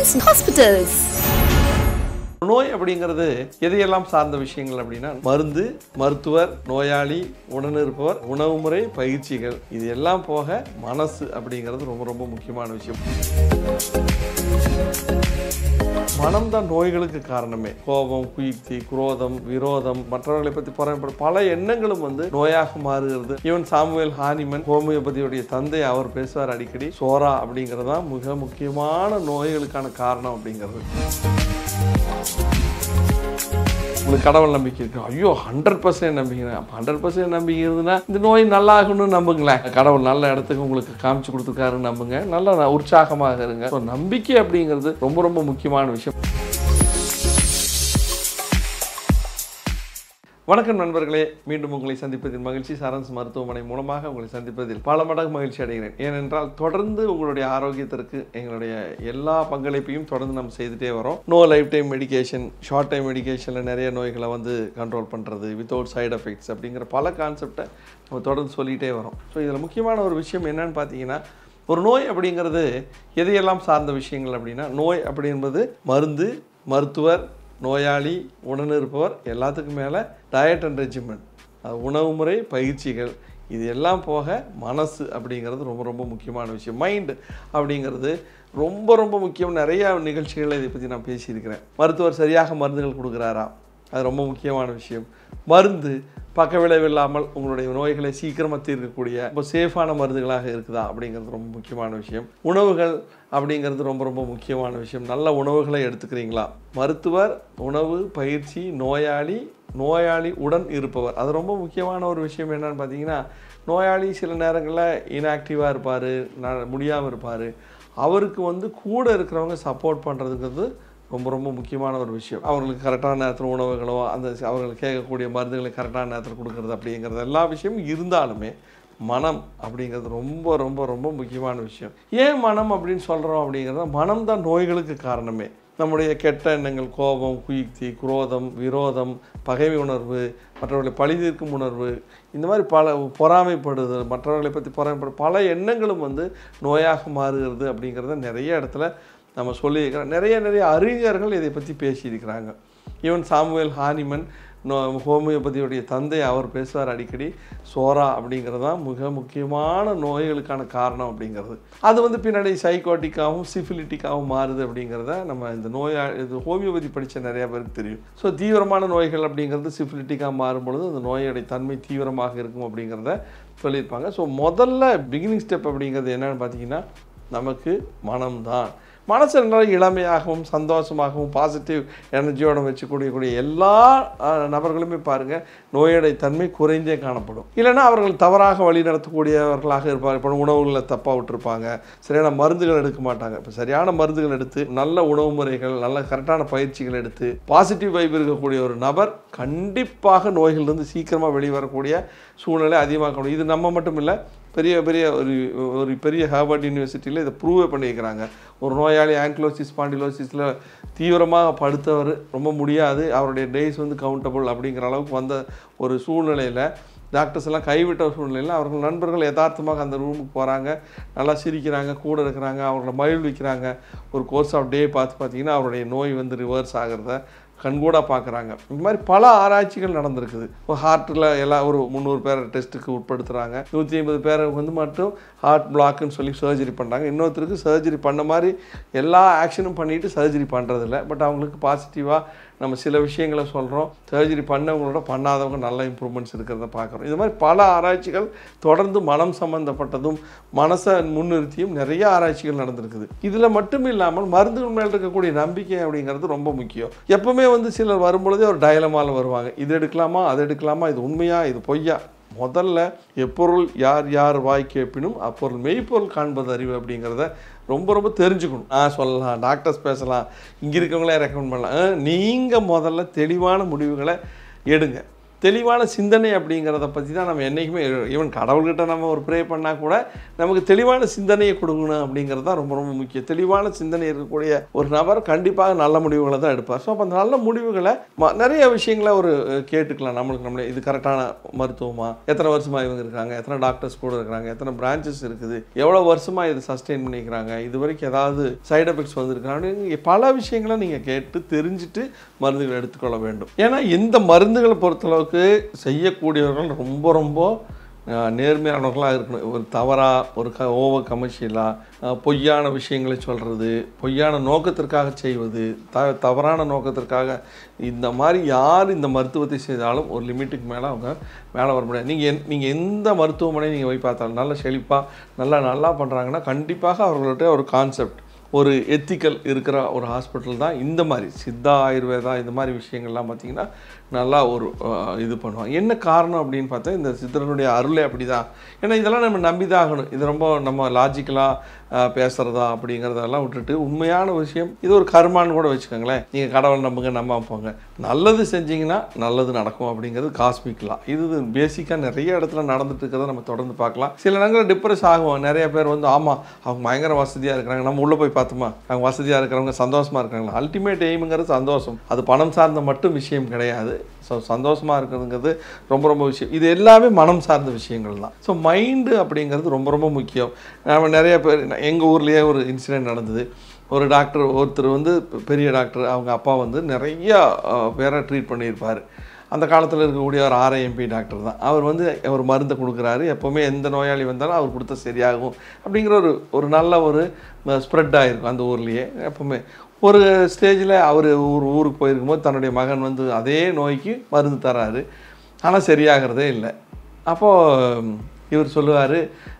Prince Hospitals. நோய் அப்படிங்கிறது எதையெல்லாம் சார்ந்த விஷயங்கள் அப்படின்னா மருந்து மருத்துவர் நோயாளி உடனிருப்பவர் உணவு முறை பயிற்சிகள் இது எல்லாம் போக மனசு அப்படிங்கிறது ரொம்ப ரொம்ப முக்கியமான விஷயம் மனம் தான் நோய்களுக்கு காரணமே கோபம் குயுக்தி குரோதம் விரோதம் மற்றவர்களை பற்றி பொறாமைப்படும் பல எண்ணங்களும் வந்து நோயாக மாறுகிறது ஈவன் சாமுவேல் ஹானிமன் ஹோமியோபதியுடைய தந்தை அவர் பேசுவார் அடிக்கடி சோரா அப்படிங்கிறது தான் மிக முக்கியமான நோய்களுக்கான காரணம் அப்படிங்கிறது உங்களுக்கு கடவுள் நம்பிக்கை இருக்கு ஐயோ ஹண்ட்ரட் பர்சன்ட் நம்பிக்கை அப்போ ஹண்ட்ரட் பர்சன்ட் நம்பிக்கை இருந்ததுன்னா இந்த நோய் நல்லா ஆகணும்னு நம்புங்களேன் கடவுள் நல்ல இடத்துக்கு உங்களுக்கு காமிச்சு கொடுத்துருக்காருன்னு நம்புங்க நல்ல உற்சாகமாக இருங்க ஸோ நம்பிக்கை அப்படிங்கிறது ரொம்ப ரொம்ப முக்கியமான விஷயம் வணக்கம் நண்பர்களே மீண்டும் உங்களை சந்திப்பதில் மகிழ்ச்சி சரன்ஸ் மருத்துவமனை மூலமாக உங்களை சந்திப்பதில் பல மடங்கு மகிழ்ச்சி அடைகிறேன் ஏனென்றால் தொடர்ந்து உங்களுடைய ஆரோக்கியத்திற்கு எங்களுடைய எல்லா பங்களிப்பையும் தொடர்ந்து நம்ம செய்துட்டே வரோம் no life time medication short time மெடிகேஷனில் நிறைய நோய்களை வந்து கண்ட்ரோல் பண்ணுறது வித்தவுட் சைடு எஃபெக்ட்ஸ் அப்படிங்கிற பல கான்செப்டை நம்ம தொடர்ந்து சொல்லிகிட்டே வரோம் ஸோ இதில் முக்கியமான ஒரு விஷயம் என்னன்னு பார்த்தீங்கன்னா ஒரு நோய் அப்படிங்கிறது எதையெல்லாம் சார்ந்த விஷயங்கள் அப்படின்னா நோய் அப்படி என்பது மருந்து மருத்துவர் நோயாளி உடனிருப்பவர் எல்லாத்துக்கும் மேலே டயட் அண்ட் ரெஜிமெண்ட் உணவு முறை பயிற்சிகள் இது எல்லாம் போக மனசு அப்படிங்கிறது ரொம்ப ரொம்ப முக்கியமான விஷயம் மைண்டு அப்படிங்கிறது ரொம்ப ரொம்ப முக்கியம் நிறைய நிகழ்ச்சிகளில் இதை பற்றி நான் பேசியிருக்கிறேன் மருத்துவர் சரியாக மருந்துகள் கொடுக்குறாரா அது ரொம்ப முக்கியமான விஷயம் மருந்து பக்க விளைவு இல்லாமல் உங்களுடைய நோய்களை சீக்கிரமாக தீர்க்கக்கூடிய ரொம்ப சேஃபான மருந்துகளாக இருக்குதா அப்படிங்கிறது ரொம்ப முக்கியமான விஷயம் உணவுகள் அப்படிங்கிறது ரொம்ப ரொம்ப முக்கியமான விஷயம் நல்ல உணவுகளை எடுத்துக்கிறீங்களா மருத்துவர் உணவு பயிற்சி நோயாளி நோயாளி உடன் இருப்பவர் அது ரொம்ப முக்கியமான ஒரு விஷயம் என்னன்னு பார்த்தீங்கன்னா நோயாளி சில நேரங்களில் இன்ஆக்டிவாக இருப்பார் முடியாமல் இருப்பார் அவருக்கு வந்து கூட இருக்கிறவங்க சப்போர்ட் பண்ணுறதுங்கிறது ரொம்ப ரொம்ப முக்கியமான ஒரு விஷயம் அவர்களுக்கு கரெக்டான நேரத்தில் உணவுகளோ அந்த அவர்களுக்கு கேட்கக்கூடிய மருந்துகளை கரெக்டான நேரத்தில் கொடுக்கறது அப்படிங்கிறது எல்லா விஷயமும் இருந்தாலுமே மனம் அப்படிங்கிறது ரொம்ப ரொம்ப ரொம்ப முக்கியமான விஷயம் ஏன் மனம் அப்படின்னு சொல்கிறோம் அப்படிங்கிறத மனம் தான் நோய்களுக்கு காரணமே நம்முடைய கெட்ட எண்ணங்கள் கோபம் குயுக்தி குரோதம் விரோதம் பகைமை உணர்வு மற்றவர்களை பழிதீர்க்கும் உணர்வு இந்த மாதிரி பல பொறாமைப்படுதல் மற்றவர்களை பற்றி பொறாமைப்படு பல எண்ணங்களும் வந்து நோயாக மாறுகிறது அப்படிங்கிறத நிறைய இடத்துல நம்ம சொல்லியிருக்கிறோம் நிறைய நிறைய அறிஞர்கள் இதை பற்றி பேசியிருக்கிறாங்க ஈவன் சாமுவேல் ஹானிமன் நோ ஹோமியோபதியுடைய தந்தை அவர் பேசுவார் அடிக்கடி சோரா அப்படிங்கிறது தான் மிக முக்கியமான நோய்களுக்கான காரணம் அப்படிங்கிறது அது வந்து பின்னாடி சைக்கோட்டிக்காகவும் சிஃபிலிட்டிக்காகவும் மாறுது அப்படிங்கிறத நம்ம இந்த நோயா இது ஹோமியோபதி படித்த நிறைய பேருக்கு தெரியும் ஸோ தீவிரமான நோய்கள் அப்படிங்கிறது சிஃபிலிட்டிக்காக மாறும் பொழுது அந்த நோயுடைய தன்மை தீவிரமாக இருக்கும் அப்படிங்கிறத சொல்லியிருப்பாங்க ஸோ முதல்ல பிகினிங் ஸ்டெப் அப்படிங்கிறது என்னென்னு பார்த்தீங்கன்னா நமக்கு மனம்தான் மனசை நல்லா இளமையாகவும் சந்தோஷமாகவும் பாசிட்டிவ் எனர்ஜியோட வச்சுக்கூடிய கூடிய எல்லா அஹ், நபர்களுமே பாருங்கள் நோயுடைய தன்மை குறைந்தே காணப்படும் இல்லைன்னா அவர்கள் தவறாக வழி நடத்தக்கூடியவர்களாக இருப்பாங்க இப்போ உணவுகளை தப்பாக விட்டுருப்பாங்க சரியான மருந்துகள் எடுக்க மாட்டாங்க இப்போ சரியான மருந்துகள் எடுத்து நல்ல உணவு முறைகள் நல்ல கரெக்டான பயிற்சிகள் எடுத்து பாசிட்டிவ் வைப் இருக்கக்கூடிய ஒரு நபர் கண்டிப்பாக நோய்களிலிருந்து சீக்கிரமாக வெளிவரக்கூடிய சூழ்நிலை அதிகமாக முடியும் இது நம்ம மட்டும் இல்லை பெரிய பெரிய ஒரு ஒரு பெரிய ஹார்வர்ட் யூனிவர்சிட்டியில் இதை ப்ரூவே பண்ணியிருக்கிறாங்க ஒரு நோயாளி ஆங்க்லோசிஸ் பாண்டிலோசிஸில் தீவிரமாக படுத்தவர் ரொம்ப முடியாது அவருடைய டேஸ் வந்து கவுண்டபிள் அப்படிங்கிற அளவுக்கு வந்த ஒரு சூழ்நிலையில் டாக்டர்ஸ் எல்லாம் கைவிட்ட சூழ்நிலையில் அவர்கள் நண்பர்கள் யதார்த்தமாக அந்த ரூமுக்கு போகிறாங்க நல்லா சிரிக்கிறாங்க கூட இருக்கிறாங்க அவங்கள மகிழ்விக்கிறாங்க ஒரு கோர்ஸ் ஆஃப் டே பார்த்து பார்த்தீங்கன்னா அவருடைய நோய் வந்து ரிவர்ஸ் ஆகிறத கண்கூடா பார்க்குறாங்க இந்த மாதிரி பல ஆராய்ச்சிகள் நடந்திருக்குது இப்போ ஹார்ட்டில் எல்லாம் ஒரு முந்நூறு பேரை டெஸ்ட்டுக்கு உட்படுத்துகிறாங்க நூற்றி ஐம்பது பேரை வந்து மட்டும் ஹார்ட் பிளாக்குன்னு சொல்லி சர்ஜரி பண்ணுறாங்க இன்னொருத்தருக்கு சர்ஜரி பண்ண மாதிரி எல்லா ஆக்ஷனும் பண்ணிட்டு சர்ஜரி பண்ணுறதில்ல பட் அவங்களுக்கு பாசிட்டிவாக நம்ம சில விஷயங்களை சொல்கிறோம் சர்ஜரி பண்ணவங்களோட பண்ணாதவங்க நல்ல இம்ப்ரூவ்மெண்ட்ஸ் இருக்கிறத பார்க்குறோம் இது மாதிரி பல ஆராய்ச்சிகள் தொடர்ந்து மனம் சம்பந்தப்பட்டதும் மனசை முன்னிறுத்தியும் நிறைய ஆராய்ச்சிகள் நடந்திருக்குது இதில் மட்டும் இல்லாமல் மருந்துகள் மேல் இருக்கக்கூடிய நம்பிக்கை அப்படிங்கிறது ரொம்ப முக்கியம் எப்பவுமே வந்து சிலர் வரும்பொழுதே ஒரு டயலமாவில் வருவாங்க இது எடுக்கலாமா அது எடுக்கலாமா இது உண்மையா இது பொய்யா முதல்ல எப்பொருள் யார் யார் வாய் கேட்பினும் அப்பொருள் மெய்ப்பொருள் காண்பது அறிவு அப்படிங்கிறத ரொம்ப ரொம்ப தெரிஞ்சுக்கணும் ஆ சொல்லலாம் டாக்டர்ஸ் பேசலாம் இங்கே இருக்கவங்களே ரெக்கமெண்ட் பண்ணலாம் நீங்கள் முதல்ல தெளிவான முடிவுகளை எடுங்க தெளிவான சிந்தனை அப்படிங்கிறத பற்றி தான் நம்ம என்றைக்குமே ஈவன் கடவுள்கிட்ட நம்ம ஒரு ப்ரே பண்ணால் கூட நமக்கு தெளிவான சிந்தனையை கொடுக்கணும் அப்படிங்கிறது தான் ரொம்ப ரொம்ப முக்கியம் தெளிவான சிந்தனை இருக்கக்கூடிய ஒரு நபர் கண்டிப்பாக நல்ல முடிவுகளை தான் எடுப்பார் ஸோ அப்போ அந்த நல்ல முடிவுகளை ம- நிறைய விஷயங்களை ஒரு அஹ், கேட்டுக்கலாம் நம்மளுக்கு நம்மளே இது கரெக்டான மருத்துவமா எத்தனை வருஷமாக இவங்க இருக்காங்க எத்தனை டாக்டர்ஸ் கூட இருக்கிறாங்க எத்தனை பிரான்ச்சஸ் இருக்குது எவ்வளோ வருஷமாக இது சஸ்டெயின் பண்ணிக்கிறாங்க இது வரைக்கும் ஏதாவது சைடு எஃபெக்ட்ஸ் வந்திருக்காங்க பல விஷயங்களை நீங்கள் கேட்டு தெரிஞ்சுட்டு மருந்துகள் எடுத்துக்கொள்ள வேண்டும் ஏன்னா இந்த மருந்துகளை பொறுத்தளவுக்கு செய்யக்கூடியவர்கள் ரொம்ப ரொம்ப அஹ், நேர்மையானவர்களாக இருக்கணும் ஒரு தவறாக ஒரு க ஓவர் கமர்ஷியலாக பொய்யான விஷயங்களை சொல்கிறது பொய்யான நோக்கத்திற்காக செய்வது த தவறான நோக்கத்திற்காக இந்த மாதிரி யார் இந்த மருத்துவத்தை செய்தாலும் ஒரு லிமிட்டுக்கு மேலே அவங்க மேலே வர முடியாது நீங்கள் நீங்கள் எந்த மருத்துவமனை நீங்கள் போய் பார்த்தாலும் நல்ல செழிப்பாக நல்லா நல்லா பண்ணுறாங்கன்னா கண்டிப்பாக அவர்கள்ட்ட ஒரு கான்செப்ட் ஒரு எத்திக்கல் இருக்கிற ஒரு ஹாஸ்பிட்டல் தான் இந்த மாதிரி சித்தா ஆயுர்வேதா இந்த மாதிரி விஷயங்கள்லாம் பார்த்தீங்கன்னா நல்லா ஒரு அஹ், இது பண்ணுவாங்க என்ன காரணம் அப்படின்னு பார்த்தா இந்த சித்தர்களுடைய அருளே அப்படி தான் ஏன்னா இதெல்லாம் நம்ம நம்பி தான் ஆகணும் இது ரொம்ப நம்ம லாஜிக்கலாக பேசுகிறதா அப்படிங்கிறதெல்லாம் விட்டுட்டு உண்மையான விஷயம் இது ஒரு கர்மான்னு கூட வச்சுக்கோங்களேன் நீங்கள் கடவுள் நம்புங்க நம்பாம போங்க நல்லது செஞ்சீங்கன்னா நல்லது நடக்கும் அப்படிங்கிறது காஸ்மிக்லாம் இது பேசிக்காக நிறைய இடத்துல நடந்துட்டு இருக்கிறத நம்ம தொடர்ந்து பார்க்கலாம் சில நேரங்களில் டிப்ரெஸ் ஆகும் நிறைய பேர் வந்து ஆமாம் அவங்க பயங்கர வசதியாக இருக்கிறாங்க நம்ம உள்ளே போய் பார்த்தோமா அவங்க வசதியாக இருக்கிறவங்க சந்தோஷமாக இருக்கிறாங்களா அல்டிமேட் எய்முங்கிறது சந்தோஷம் அது பணம் சார்ந்த மட்டும் விஷயம் கிடையாது ஸோ சந்தோஷமாக இருக்கிறதுங்கிறது ரொம்ப ரொம்ப விஷயம் இது எல்லாமே மனம் சார்ந்த விஷயங்கள் தான் ஸோ மைண்டு அப்படிங்கிறது ரொம்ப ரொம்ப முக்கியம் நம்ம நிறைய பேர் எங்கள் ஊர்லேயே ஒரு இன்சிடென்ட் நடந்தது ஒரு டாக்டர் ஒருத்தர் வந்து பெரிய டாக்டர் அவங்க அப்பா வந்து நிறைய அஹ், பேரை ட்ரீட் பண்ணியிருப்பார் அந்த காலத்தில் இருக்கக்கூடிய ஒரு ஆர்ஐஎம்பி டாக்டர் தான் அவர் வந்து ஒரு மருந்தை கொடுக்குறாரு எப்போவுமே எந்த நோயாளி வந்தாலும் அவர் கொடுத்தா சரியாகும் அப்படிங்கிற ஒரு ஒரு நல்ல ஒரு ஸ்ப்ரெட் ஆகிருக்கும் அந்த ஊர்லேயே எப்போவுமே ஒரு ஸ்டேஜில் அவர் ஊர் ஊருக்கு போயிருக்கும்போது தன்னுடைய மகன் வந்து அதே நோய்க்கு மருந்து தராரு ஆனால் சரியாகிறதே இல்லை அப்போது இவர் சொல்லுவார்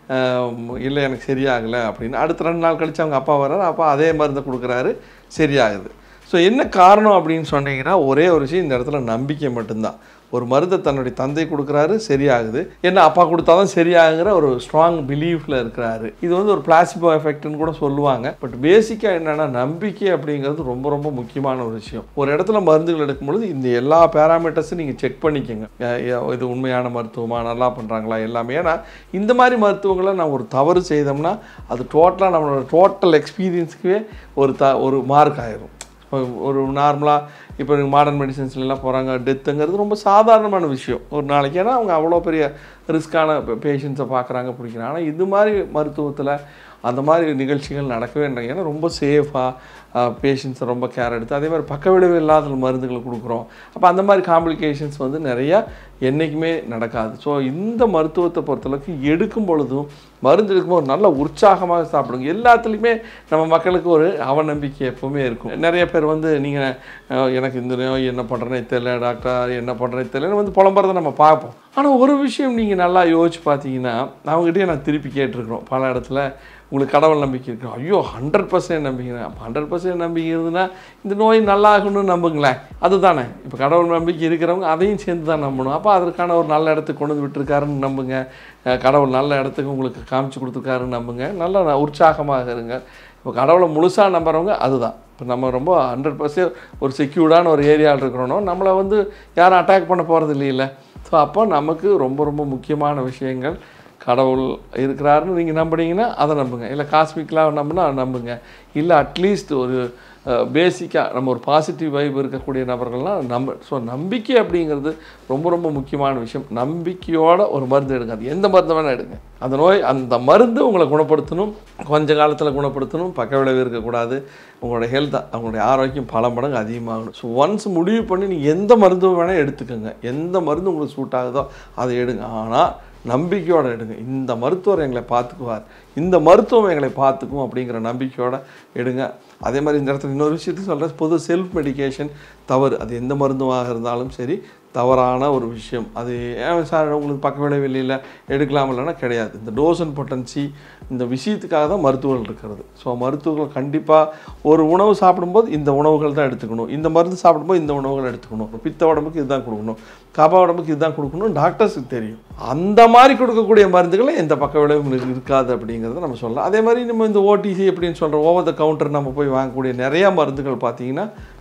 இல்லை எனக்கு சரியாகலை அப்படின்னு அடுத்த ரெண்டு நாள் கழிச்சு அவங்க அப்பா வர்றாரு அப்பா அதே மருந்தை கொடுக்குறாரு சரியாகுது ஸோ என்ன காரணம் அப்படின்னு சொன்னீங்கன்னா ஒரே ஒரு விஷயம் இந்த இடத்துல நம்பிக்கை மட்டும்தான் ஒரு மருந்தை தன்னுடைய தந்தை கொடுக்குறாரு சரியாகுது என்ன அப்பா கொடுத்தாதான் சரியாகுங்கிற ஒரு ஸ்ட்ராங் பிலீஃபில் இருக்கிறாரு இது வந்து ஒரு பிளாசிபோ எஃபெக்ட்னு கூட சொல்லுவாங்க பட் பேசிக்காக என்னென்னா நம்பிக்கை அப்படிங்கிறது ரொம்ப ரொம்ப முக்கியமான ஒரு விஷயம் ஒரு இடத்துல மருந்துகள் எடுக்கும் பொழுது இந்த எல்லா பேராமீட்டர்ஸும் நீங்கள் செக் பண்ணிக்கோங்க அஹ் எ- இது உண்மையான மருத்துவமா நல்லா பண்ணுறாங்களா எல்லாமே ஏன்னா இந்த மாதிரி மருத்துவங்களை நான் ஒரு தவறு செய்தோம்னா அது டோட்டலாக நம்மளோட டோட்டல் எக்ஸ்பீரியன்ஸுக்கே ஒரு த ஒரு மார்க் ஆயிரும் இப்போ ஒரு நார்மலாக இப்போ மாடர்ன் மெடிசன்ஸ்லாம் போகிறாங்க டெத்துங்கிறது ரொம்ப சாதாரணமான விஷயம் ஒரு நாளைக்கு ஏன்னா அவங்க அவ்வளோ பெரிய ரிஸ்க்கான பேஷண்ட்ஸை பார்க்குறாங்க பிடிக்கிறாங்க ஆனால் இது மாதிரி மருத்துவத்தில் அந்த மாதிரி நிகழ்ச்சிகள் நடக்கவே இல்லை ஏன்னா ரொம்ப சேஃபாக பேஷண்ட்ஸை ரொம்ப கேர் எடுத்து அதே மாதிரி பக்க விளைவு இல்லாத மருந்துகள் கொடுக்குறோம் அப்போ அந்த மாதிரி காம்ப்ளிகேஷன்ஸ் வந்து நிறையா என்றைக்குமே நடக்காது ஸோ இந்த மருத்துவத்தை பொறுத்தளவுக்கு எடுக்கும் பொழுதும் மருந்து எடுக்கும்போது நல்ல உற்சாகமாக சாப்பிடுங்க எல்லாத்துலேயுமே நம்ம மக்களுக்கு ஒரு அவநம்பிக்கை எப்பவுமே இருக்கும் நிறைய பேர் வந்து நீங்கள் எனக்கு இந்த நோய் என்ன பண்ணுறேனே தெரியல டாக்டர் என்ன பண்ணுறேனே தெரியலன்னு வந்து புலம்புறதை நம்ம பார்ப்போம் ஆனால் ஒரு விஷயம் நீங்கள் நல்லா யோசிச்சு பார்த்தீங்கன்னா அவங்ககிட்டயே நான் திருப்பி கேட்டிருக்கிறோம் பல இடத்துல உங்களுக்கு கடவுள் நம்பிக்கை இருக்கு ஐயோ ஹண்ட்ரட் பர்சன்ட் நம்பிக்கை அப்போ ஹண்ட்ரட் பர்சன்ட் நம்பிக்கை இருந்ததுன்னா இந்த நோய் நல்லாகணும்னு நம்புங்களேன் அதுதானே இப்போ கடவுள் நம்பிக்கை இருக்கிறவங்க அதையும் சேர்ந்து தான் நம்பணும் அப்போ அதற்கான ஒரு நல்ல இடத்துக்கு கொண்டு வந்து விட்டுருக்காருன்னு நம்புங்க அஹ் கடவுள் நல்ல இடத்துக்கு உங்களுக்கு காமிச்சு கொடுத்துருக்காருன்னு நம்புங்க நல்ல ந- உற்சாகமாக இருங்க இப்போ கடவுளை முழுசாக நம்புறவங்க அதுதான் இப்போ நம்ம ரொம்ப ஹண்ட்ரட் பர்சன்ட் ஒரு செக்யூர்டான ஒரு ஏரியாவில் இருக்கிறோனோ நம்மளை வந்து யாரும் அட்டாக் பண்ண போகிறது இல்லையில ஸோ அப்போ நமக்கு ரொம்ப ரொம்ப முக்கியமான விஷயங்கள் கடவுள் இருக்கிறாருன்னு நீங்கள் நம்புனீங்கன்னா அதை நம்புங்க இல்லை காஸ்மிக்கலாக நம்புனா அதை நம்புங்க இல்லை அட்லீஸ்ட் ஒரு பேசிக்காக நம்ம ஒரு பாசிட்டிவ் வைப் இருக்கக்கூடிய நபர்கள்லாம் நம்ப ஸோ நம்பிக்கை அப்படிங்கிறது ரொம்ப ரொம்ப முக்கியமான விஷயம் நம்பிக்கையோட ஒரு மருந்து எடுங்க அது எந்த மருந்து வேணால் எடுங்க அந்த நோய் அந்த மருந்து உங்களை குணப்படுத்தணும் கொஞ்ச காலத்தில் குணப்படுத்தணும் பக்க விளைவு இருக்கக்கூடாது உங்களோட ஹெல்த் அவங்களுடைய ஆரோக்கியம் பல மடங்கு அதிகமாகணும் ஸோ ஒன்ஸ் முடிவு பண்ணி நீங்கள் எந்த மருந்து வேணால் எடுத்துக்கோங்க எந்த மருந்து உங்களுக்கு சூட் ஆகுதோ அதை எடுங்க ஆனால் நம்பிக்கையோட எடுங்க இந்த மருத்துவர் எங்களை பார்த்துக்குவார் இந்த மருத்துவம் எங்களை பார்த்துக்கும் அப்படிங்கிற நம்பிக்கையோட எடுங்க அதே மாதிரி இந்த இடத்துல இன்னொரு விஷயத்தையும் சொல்கிறேன் பொது செல்ஃப் மெடிகேஷன் தவறு அது எந்த மருந்துமாக இருந்தாலும் சரி தவறான ஒரு விஷயம் அது ஏன் சார் உங்களுக்கு பக்க விளைவு இல்லைல்ல எடுக்கலாம் இல்லைன்னா கிடையாது இந்த டோஸ் அண்ட் பொட்டன்சி இந்த விஷயத்துக்காக தான் மருத்துவர்கள் இருக்கிறது ஸோ மருத்துவர்கள் கண்டிப்பாக ஒரு உணவு சாப்பிடும்போது இந்த உணவுகள் தான் எடுத்துக்கணும் இந்த மருந்து சாப்பிடும்போது இந்த உணவுகள் எடுத்துக்கணும் பித்த உடம்புக்கு இதுதான் கொடுக்கணும் கப உடம்புக்கு இதுதான் கொடுக்கணும் டாக்டர்ஸுக்கு தெரியும் அந்த மாதிரி கொடுக்கக்கூடிய மருந்துகளை எந்த பக்க விளைவும் இரு- இருக்காது அப்படிங்கிறத நம்ம சொல்லலாம் அதே மாதிரி நம்ம இந்த ஓடிசி அப்படின்னு சொல்கிற ஓவர் த கவுண்டர் நம்ம போய் வாங்கக்கூடிய நிறையா மருந்துகள் பார்த்தீங்கன்னா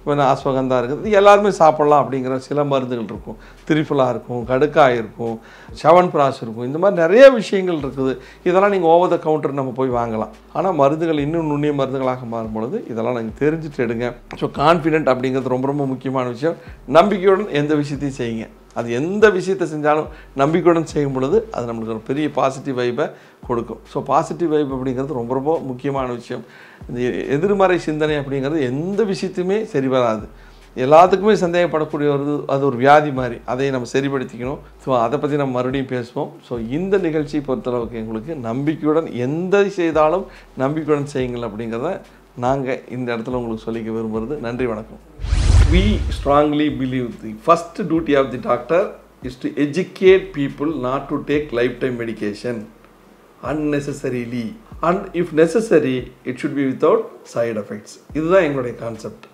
இப்போ நான் அஸ்வகந்தா இருக்குது இது எல்லாருமே சாப்பிட்லாம் அப்படிங்கிற சில மருந்துகள் இருக்கும் திரிஃபலா இருக்கும் கடுக்காய் இருக்கும் செவன் பிராஸ் இருக்கும் இந்த மாதிரி நிறைய விஷயங்கள் இருக்குது இதெல்லாம் நீங்கள் ஓவர் த கவுண்டர் நம்ம போய் வாங்கலாம் ஆனால் மருந்துகள் இன்னும் நுண்ணிய மருந்துகளாக மாறும் பொழுது இதெல்லாம் நீங்கள் தெரிஞ்சுட்டு எடுங்க ஸோ கான்ஃபிடென்ட் அப்படிங்கிறது ரொம்ப ரொம்ப முக்கியமான விஷயம் நம்பிக்கையுடன் எந்த விஷயத்தையும் செய்யுங்க அது எந்த விஷயத்தை செஞ்சாலும் நம்பிக்கையுடன் செய்யும் பொழுது அது நம்மளுக்கு ஒரு பெரிய பாசிட்டிவ் வைப்பை கொடுக்கும் ஸோ பாசிட்டிவ் வைப் அப்படிங்கிறது ரொம்ப ரொம்ப முக்கியமான விஷயம் இந்த எதிர்மறை சிந்தனை அப்படிங்கிறது எந்த விஷயத்தையுமே சரி வராது எல்லாத்துக்குமே சந்தேகப்படக்கூடிய ஒரு அது ஒரு வியாதி மாதிரி அதை நம்ம சரிப்படுத்திக்கணும் ஸோ அதை பற்றி நம்ம மறுபடியும் பேசுவோம் ஸோ இந்த நிகழ்ச்சி பொறுத்தளவுக்கு எங்களுக்கு நம்பிக்கையுடன் எந்த செய்தாலும் நம்பிக்கையுடன் செய்யுங்கள் அப்படிங்கிறத நாங்கள் இந்த இடத்துல உங்களுக்கு சொல்லிக்க விரும்புகிறது நன்றி வணக்கம் we strongly believe the first duty of the doctor is to educate people not to take lifetime medication unnecessarily and if necessary it should be without side effects இதுதான் எங்களுடைய கான்செப்ட்